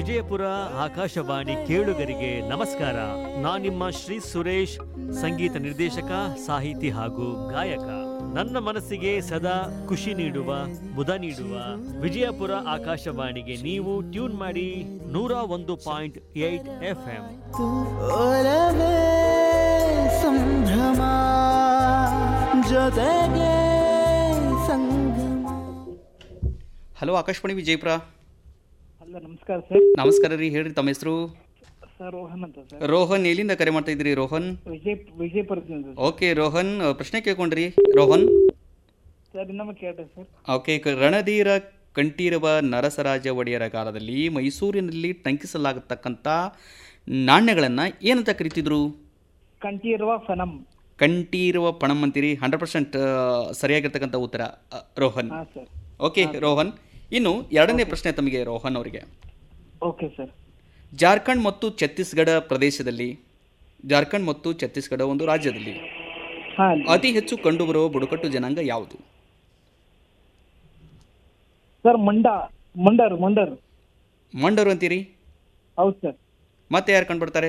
ವಿಜಯಪುರ ಆಕಾಶವಾಣಿ ಕೇಳುಗರಿಗೆ ನಮಸ್ಕಾರ ನಾನ್ ನಿಮ್ಮ ಶ್ರೀ ಸುರೇಶ್ ಸಂಗೀತ ನಿರ್ದೇಶಕ ಸಾಹಿತಿ ಹಾಗೂ ಗಾಯಕ ನನ್ನ ಮನಸ್ಸಿಗೆ ಸದಾ ಖುಷಿ ನೀಡುವ ಮುದ ನೀಡುವ ವಿಜಯಪುರ ಆಕಾಶವಾಣಿಗೆ ನೀವು ಟ್ಯೂನ್ ಮಾಡಿ ನೂರ ಒಂದು ಪಾಯಿಂಟ್ ಏಟ್ ಎಫ್ ಎಂ ಒಲವೇ ಸಂಭ್ರಮ ಜೊತೆಗೆ ಸಂಗಮ ಹಲೋ ಆಕಾಶವಾಣಿ ವಿಜಯಪುರ ಹಲೋ ನಮಸ್ಕಾರ ಸರ್ ನಮಸ್ಕಾರ ರೀ ಹೇಳ್ರಿ ತಮ್ಮ ಹೆಸರು ಸರ್ ರೋಹನ್ ಅಂತ ಸರ್ ರೋಹನ್ ಎಲ್ಲಿಂದ ಕರೆ ಮಾಡ್ತಾ ಇದ್ರಿ ರೋಹನ್ ವಿಜಯ ವಿಜಯಪುರದಿಂದ ಸರ್. ಓಕೆ ರೋಹನ್ ಪ್ರಶ್ನೆ ಕೇಳ್ಕೊಂಡ್ರಿ ರೋಹನ್ ಸರ್ ಇನ್ನೊಮ್ಮೆ ಕೇಳ್ರಿ ಸರ್ ಓಕೆ ಕ- ರಣಧೀರ ಕಂಠೀರವ ನರಸರಾಜ ಒಡೆಯರ ಕಾಲದಲ್ಲಿ ಮೈಸೂರಿನಲ್ಲಿ ಟಂಕಿಸಲಾಗತಕ್ಕಂಥ ನಾಣ್ಯಗಳನ್ನು ಏನಂತ ಕರಿತಿದ್ರು ಕಂಠೀರುವ ಫನಂ ಕಂಠೀರವ ಪಣಂ ಅಂತೀರಿ ಹಂಡ್ರೆಡ್ ಪರ್ಸೆಂಟ್ ಸರಿಯಾಗಿರ್ತಕ್ಕಂಥ ಉತ್ತರ ಅ, ರೋಹನ್ ಹಾಂ ಸರ್ ಓಕೆ ರೋಹನ್ ಇನ್ನು ಎರಡನೇ ಪ್ರಶ್ನೆ ತಮಗೆ ರೋಹನ್ ಅವರಿಗೆ ಓಕೆ ಸರ್ ಜಾರ್ಖಂಡ್ ಮತ್ತು ಛತ್ತೀಸ್ಗಢ ಪ್ರದೇಶದಲ್ಲಿ ಜಾರ್ಖಂಡ್ ಮತ್ತು ಛತ್ತೀಸ್ಗಢ ಒಂದು ರಾಜ್ಯದಲ್ಲಿ ಹಾಂ ಅತಿ ಹೆಚ್ಚು ಕಂಡುಬರುವ ಬುಡಕಟ್ಟು ಜನಾಂಗ ಯಾವುದು ಸರ್ ಮಂಡ ಮಂಡರು ಮಂಡರು ಮಂಡರು ಅಂತೀರಿ ಹೌದು ಸರ್ ಮತ್ತೆ ಯಾರು ಕಂಡುಬರ್ತಾರೆ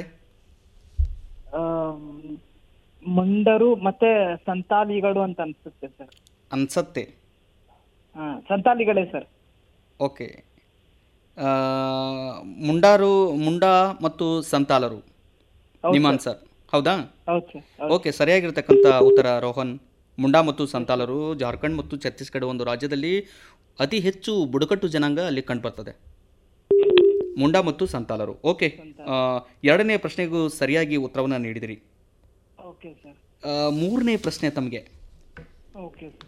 ಆಮ್, ಮಂಡರು ಮತ್ತೆ ಸಂತಾಲಿಗಳು ಅಂತ ಅನ್ಸುತ್ತೆ ಸರ್ ಅನ್ಸತ್ತೆ ಹಾಂ ಸಂತಾಲಿಗಳೇ ಸರ್ ಓಕೆ ಆ, ಮುಂಡಾರು ಮುಂಡಾ ಮತ್ತು ಸಂತಾಲರು ಹೌದು ನಿಮ್ಮ ಸರ್. ಆನ್ಸರ್ ಹೌದಾ ಹೌದು ಸರ್ ಹೌದು ಓಕೆ ಸರಿಯಾಗಿರ್ತಕ್ಕಂಥ ಉತ್ತರ ರೋಹನ್ ಮುಂಡಾ ಮತ್ತು ಸಂತಾಲರು ಜಾರ್ಖಂಡ್ ಮತ್ತು ಛತ್ತೀಸ್ಗಢ ಒಂದು ರಾಜ್ಯದಲ್ಲಿ ಅತಿ ಹೆಚ್ಚು ಬುಡಕಟ್ಟು ಜನಾಂಗ ಅಲ್ಲಿ ಕಂಡುಬರ್ತದೆ ಮುಂಡಾ ಮತ್ತು ಸಂತಾಲರು ಓಕೆ ಆ, ಎರಡನೇ ಪ್ರಶ್ನೆಗೂ ಸರಿಯಾಗಿ ಉತ್ತರವನ್ನು ನೀಡಿದಿರಿ ಓಕೆ ಸರ್ ಆ, ಮೂರನೇ ಪ್ರಶ್ನೆ ತಮಗೆ ಓಕೆ ಸರ್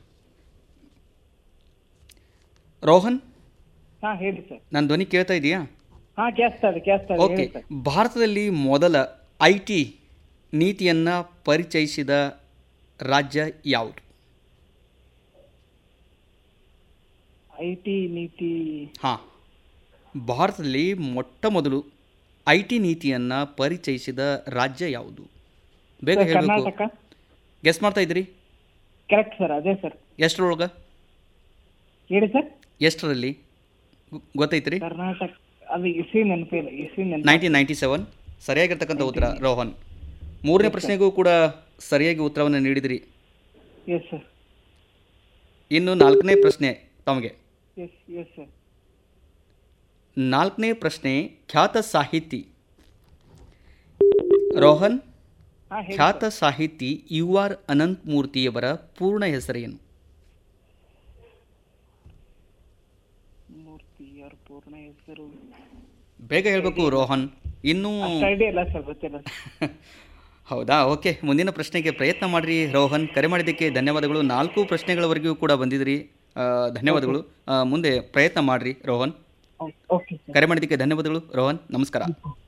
ರೋಹನ್ ಹಾಂ ಹೇಳಿ ಸರ್ ನನ್ನ ಧ್ವನಿ ಕೇಳ್ತಾ ಇದೆಯಾ ಹಾಂ ಕೇಳಿಸ್ತಾ ಇದೆ ಕೇಳಿಸ್ತಾ ಇದೆ ಓಕೆ ಹೇಳಿ ಸರ್ ಭಾರತದಲ್ಲಿ ಮೊದಲ ಐ ಟಿ ನೀತಿಯನ್ನು ಪರಿಚಯಿಸಿದ ರಾಜ್ಯ ಯಾವುದು ಐ ಟಿ ನೀತಿ ಹಾಂ ಭಾರತದಲ್ಲಿ ಮೊಟ್ಟ ಮೊದಲು ಐ ಟಿ ನೀತಿಯನ್ನು ಪರಿಚಯಿಸಿದ ರಾಜ್ಯ ಯಾವುದು ಬೇಗ ಸರ್, ಹೇಳಬೇಕು ಕರ್ನಾಟಕ ಗೆಸ್ ಮಾಡ್ತಾ ಇದ್ದೀರಿ ಕರೆಕ್ಟ್ ಸರ್ ಅದೇ ಸರ್ ಎಷ್ಟರೊಳಗೆ ಹೇಳಿ ಸರ್ ಎಷ್ಟರಲ್ಲಿ ಗೊ- ಗೊತ್ತೈತ್ರಿ ಕರ್ನಾಟಕ ಅದು ಇಸ್ವಿ ನೆನಪಿಲ್ಲ ಇಸ್ವಿ ನೆನಪು ನೈನ್ಟೀನ್ ನೈಂಟಿ ಸೆವೆನ್ ಸರಿಯಾಗಿರ್ತಕ್ಕಂಥ ಉತ್ತರ ರೋಹನ್ ಮೂರನೇ ಪ್ರಶ್ನೆಗೂ ಕೂಡ ಸರಿಯಾಗಿ ಉತ್ತರವನ್ನು ನೀಡಿದಿರಿ ಎಸ್ ಸರ್ ಇನ್ನು ನಾಲ್ಕನೇ ಪ್ರಶ್ನೆ ತಮಗೆ ಎಸ್ ಎಸ್ ಸರ್ ನಾಲ್ಕನೇ ಪ್ರಶ್ನೆ ಖ್ಯಾತ ಸಾಹಿತಿ ರೋಹನ್ ಹಾಂ ಹೇಳಿ ಖ್ಯಾತ ಸಾಹಿತಿ ಯು ಆರ್ ಅನಂತ್ ಮೂರ್ತಿಯವರ ಪೂರ್ಣ ಹೆಸರೇನು ಮೂರ್ತಿ ಅವ್ರ ಪೂರ್ಣ ಹೆಸರು ಬೇಗ ಹೇಳಬೇಕು ರೋಹನ್ ಇನ್ನೂ ಅಷ್ಟು ಐಡಿಯಾ ಇಲ್ಲ ಸರ್ ಗೊತ್ತಿಲ್ಲ ಸರ್ ಹೌದಾ ಓಕೆ ಮುಂದಿನ ಪ್ರಶ್ನೆಗೆ ಪ್ರಯತ್ನ ಮಾಡಿರಿ ರೋಹನ್ ಕರೆ ಮಾಡಿದ್ದಕ್ಕೆ ಧನ್ಯವಾದಗಳು ನಾಲ್ಕು ಪ್ರಶ್ನೆಗಳವರೆಗೂ ಕೂಡ ಬಂದಿದ್ರಿ ಆ, ಧನ್ಯವಾದಗಳು ಆ, ಮುಂದೆ ಪ್ರಯತ್ನ ಮಾಡಿರಿ ರೋಹನ್ ಓಕೆ ಸರ್ ಕರೆ ಮಾಡಿದ್ದಕ್ಕೆ ಧನ್ಯವಾದಗಳು ರೋಹನ್ ನಮಸ್ಕಾರ